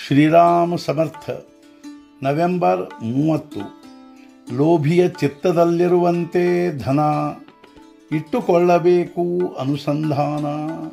ಶ್ರೀರಾಮ ಸಮರ್ಥ November ಮೂವತ್ತು ಲೋಭಿಯ ಚಿತ್ತದಲ್ಲಿರುವಂತೆ ಧನ ಇಟ್ಟುಕೊಳ್ಳಬೇಕು ಅನುಸಂಧಾನ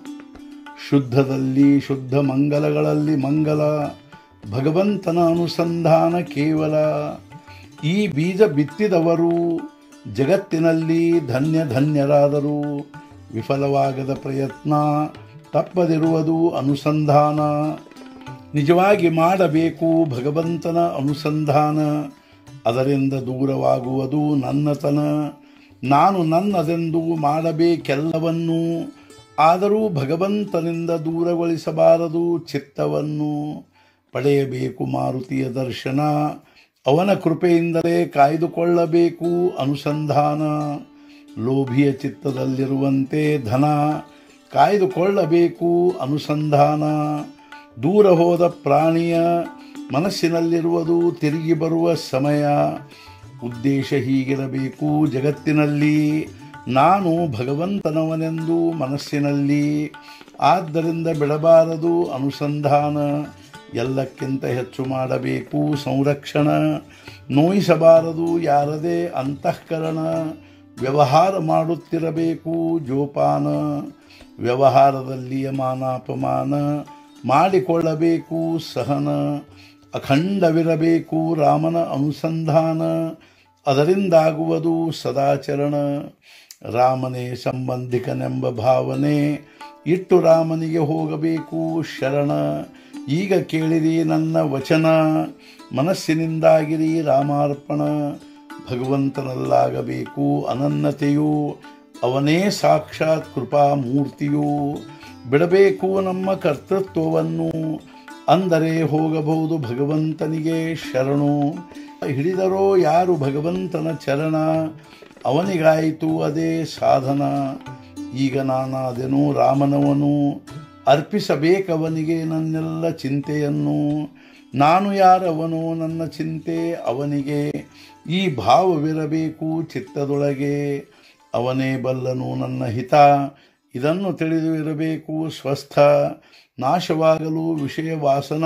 ಶುದ್ಧದಲ್ಲಿ ಶುದ್ಧ ಮಂಗಲಗಳಲ್ಲಿ ಮಂಗಲ ಭಗವಂತನ ಅನುಸಂಧಾನ ಕೇವಲ ಈ ಬೀಜ ಬಿತ್ತಿದವರು ಜಗತ್ತಿನಲ್ಲಿ ಧನ್ಯ ಧನ್ಯರಾದರು ವಿಫಲವಾಗದ ಪ್ರಯತ್ನ ತಪ್ಪದಿರುವುದು ಅನುಸಂಧಾನ ನಿಜವಾಗಿ ಮಾಡಬೇಕು ಭಗವಂತನ ಅನುಸಂಧಾನ ಅದರಿಂದ ದೂರವಾಗುವುದು ನನ್ನತನ ನಾನು ನನ್ನದೆಂದು ಮಾಡಬೇಕೆಲ್ಲವನ್ನೂ ಆದರೂ ಭಗವಂತನಿಂದ ದೂರಗೊಳಿಸಬಾರದು ಚಿತ್ತವನ್ನು ಪಡೆಯಬೇಕು ಮಾರುತಿಯ ದರ್ಶನ ಅವನ ಕೃಪೆಯಿಂದಲೇ ಕಾಯ್ದುಕೊಳ್ಳಬೇಕು ಅನುಸಂಧಾನ ಲೋಭಿಯ ಚಿತ್ತದಲ್ಲಿರುವಂತೆ ಧನ ಕಾಯ್ದುಕೊಳ್ಳಬೇಕು ಅನುಸಂಧಾನ ದೂರ ಹೋದ ಪ್ರಾಣಿಯ ಮನಸ್ಸಿನಲ್ಲಿರುವುದು ತಿರುಗಿ ಬರುವ ಸಮಯ ಉದ್ದೇಶ ಹೀಗಿರಬೇಕು ಜಗತ್ತಿನಲ್ಲಿ ನಾನು ಭಗವಂತನವನೆಂದು ಮನಸ್ಸಿನಲ್ಲಿ ಆದ್ದರಿಂದ ಬಿಡಬಾರದು ಅನುಸಂಧಾನ ಎಲ್ಲಕ್ಕಿಂತ ಹೆಚ್ಚು ಮಾಡಬೇಕು ಸಂರಕ್ಷಣ ನೋಯಿಸಬಾರದು ಯಾರದೇ ಅಂತಃಕರಣ ವ್ಯವಹಾರ ಮಾಡುತ್ತಿರಬೇಕು ಜೋಪಾನ ವ್ಯವಹಾರದಲ್ಲಿ ಮಾನಾಪಮಾನ ಮಾಡಿಕೊಳ್ಳಬೇಕು ಸಹನ ಅಖಂಡವಿರಬೇಕು ರಾಮನ ಅನುಸಂಧಾನ ಅದರಿಂದಾಗುವುದು ಸದಾಚರಣ ರಾಮನೇ ಸಂಬಂಧಿಕನೆಂಬ ಭಾವನೆ ಇಟ್ಟು ರಾಮನಿಗೆ ಹೋಗಬೇಕು ಶರಣ ಈಗ ಕೇಳಿರಿ ನನ್ನ ವಚನ ಮನಸ್ಸಿನಿಂದಾಗಿರಿ ರಾಮಾರ್ಪಣ ಭಗವಂತನಲ್ಲಾಗಬೇಕು ಅನನ್ಯತೆಯು ಅವನೇ ಸಾಕ್ಷಾತ್ ಕೃಪಾ ಮೂರ್ತಿಯು ಬಿಡಬೇಕು ನಮ್ಮ ಕರ್ತೃತ್ವವನ್ನು ಅಂದರೆ ಹೋಗಬಹುದು ಭಗವಂತನಿಗೆ ಶರಣು ಹಿಡಿದರೋ ಯಾರು ಭಗವಂತನ ಚರಣ ಅವನಿಗಾಯಿತು ಅದೇ ಸಾಧನ ಈಗ ನಾನಾದೆನು ರಾಮನವನು ಅರ್ಪಿಸಬೇಕವನಿಗೆ ನನ್ನೆಲ್ಲ ಚಿಂತೆಯನ್ನು ನಾನು ಯಾರವನು ನನ್ನ ಚಿಂತೆ ಅವನಿಗೆ ಈ ಭಾವವಿರಬೇಕು ಚಿತ್ತದೊಳಗೆ ಅವನೇ ಬಲ್ಲನು ನನ್ನ ಹಿತ ಇದನ್ನು ತಿಳಿದು ಇರಬೇಕು ಸ್ವಸ್ಥ ನಾಶವಾಗಲು ವಿಷಯ ವಾಸನ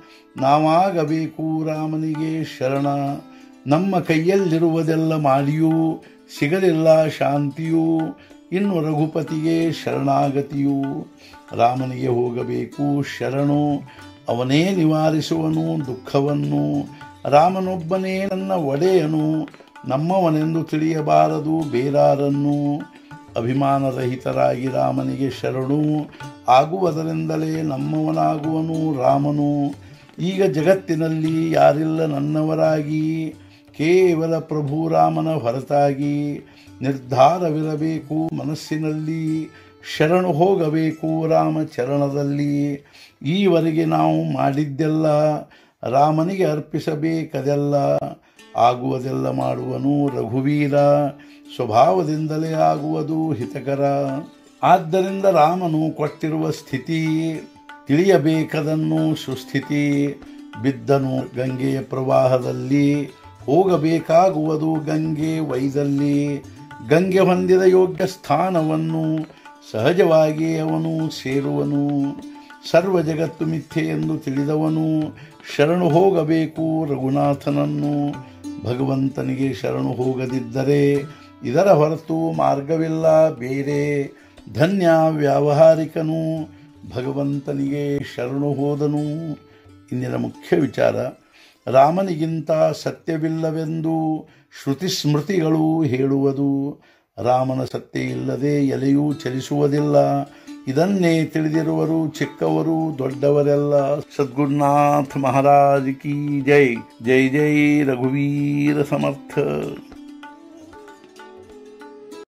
ನಾವಾಗಬೇಕು ರಾಮನಿಗೆ ಶರಣ ನಮ್ಮ ಕೈಯಲ್ಲಿರುವುದೆಲ್ಲ ಮಾಡಿಯೂ ಸಿಗಲಿಲ್ಲ ಶಾಂತಿಯೂ ಇನ್ನು ರಘುಪತಿಗೆ ಶರಣಾಗತಿಯು ರಾಮನಿಗೆ ಹೋಗಬೇಕು ಶರಣು ಅವನೇ ನಿವಾರಿಸುವನು ದುಃಖವನ್ನು ರಾಮನೊಬ್ಬನೇ ನನ್ನ ಒಡೆಯನು ನಮ್ಮವನೆಂದು ತಿಳಿಯಬಾರದು ಬೇರಾರನ್ನು ಅಭಿಮಾನರಹಿತರಾಗಿ ರಾಮನಿಗೆ ಶರಣು ಆಗುವುದರಿಂದಲೇ ನಮ್ಮವನಾಗುವನು ರಾಮನು ಈಗ ಜಗತ್ತಿನಲ್ಲಿ ಯಾರಿಲ್ಲ ನನ್ನವರಾಗಿ ಕೇವಲ ಪ್ರಭು ರಾಮನ ಹೊರತಾಗಿ ನಿರ್ಧಾರವಿರಬೇಕು ಮನಸ್ಸಿನಲ್ಲಿ ಶರಣು ಹೋಗಬೇಕು ರಾಮ ಚರಣದಲ್ಲಿ ಈವರೆಗೆ ನಾವು ಮಾಡಿದ್ದೆಲ್ಲ ರಾಮನಿಗೆ ಅರ್ಪಿಸಬೇಕದೆಲ್ಲ ಆಗುವುದೆಲ್ಲ ಮಾಡುವನು ರಘುವೀರ ಸ್ವಭಾವದಿಂದಲೇ ಆಗುವುದು ಹಿತಕರ ಆದ್ದರಿಂದ ರಾಮನು ಕೊಟ್ಟಿರುವ ಸ್ಥಿತಿ ತಿಳಿಯಬೇಕದನ್ನು ಸುಸ್ಥಿತಿ ಬಿದ್ದನು ಗಂಗೆಯ ಪ್ರವಾಹದಲ್ಲಿ ಹೋಗಬೇಕಾಗುವುದು ಗಂಗೆ ವೈದಲ್ಲಿ ಗಂಗೆ ಹೊಂದಿದ ಯೋಗ್ಯ ಸ್ಥಾನವನ್ನು ಸಹಜವಾಗಿ ಅವನು ಸೇರುವನು ಸರ್ವ ಜಗತ್ತು ಮಿಥ್ಯೆ ಎಂದು ತಿಳಿದವನು ಶರಣು ಹೋಗಬೇಕು ರಘುನಾಥನನ್ನು ಭಗವಂತನಿಗೆ ಶರಣು ಹೋಗದಿದ್ದರೆ ಇದರ ಹೊರತು ಮಾರ್ಗವಿಲ್ಲ ಬೇರೆ ಧನ್ಯ ವ್ಯಾವಹಾರಿಕನು ಭಗವಂತನಿಗೆ ಶರಣು ಹೋದನು ಇಂದಿನ ಮುಖ್ಯ ವಿಚಾರ ರಾಮನಿಗಿಂತ ಸತ್ಯವಿಲ್ಲವೆಂದು ಶ್ರುತಿ ಸ್ಮೃತಿಗಳು ಹೇಳುವುದು ರಾಮನ ಸತ್ಯ ಇಲ್ಲದೆ ಎಲೆಯೂ ಚಲಿಸುವುದಿಲ್ಲ ಇದನ್ನೇ ತಿಳಿದಿರುವರು ಚಿಕ್ಕವರು ದೊಡ್ಡವರೆಲ್ಲ ಸದ್ಗುರುನಾಥ ಮಹಾರಾಜ್ ಕಿ ಜೈ ಜೈ ಜೈ ರಘುವೀರ ಸಮರ್ಥ